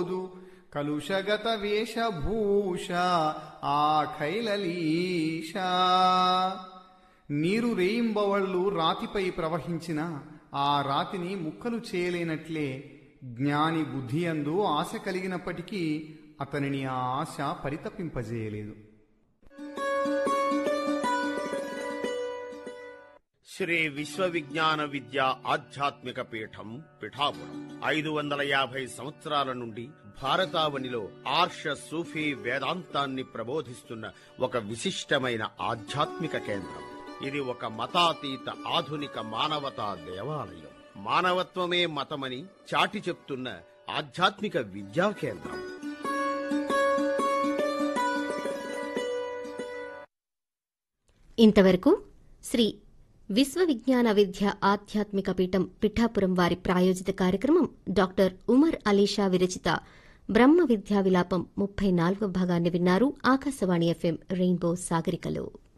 కలుషగత వేషభూష ఆ ఖైలలీష నీరు రేయింబవళ్ళు రాతిపై ప్రవహించిన ఆ రాతిని ముక్కలు చేయలేనట్లే జ్ఞాని బుద్ధియందు ఆశ కలిగినప్పటికీ అతనిని ఆ ఆశ పరితపింపజేయలేదు శ్రీ విశ్వవిజ్ఞాన విద్య ఆధ్యాత్మిక పీఠం పిఠాపురం ఐదు వందల యాభై సంవత్సరాల నుండి భారతావనిలో ఆర్ష సూఫీ వేదాంతాన్ని ప్రబోధిస్తున్న ఒక విశిష్టమైన ఆధ్యాత్మిక కేంద్రం ఇది ఒక మతాతీత ఆధునిక మానవతా దేవాలయం మానవత్వమే మతమని చాటి చెప్తున్న ఆధ్యాత్మిక విద్యా కేంద్రం ఇంతవరకు శ్రీ విశ్వవిజ్ఞాన విద్య ఆధ్యాత్మిక పీఠం పిఠాపురం వారి ప్రాయోజిత కార్యక్రమం డాక్టర్ ఉమర్ అలీషా విరచిత బ్రహ్మ విద్యా విలాపం ముప్పై నాలుగవ భాగాన్ని విన్నారు ఆకాశవాణి ఎఫ్ఎం రెయిన్బో సాగరికలో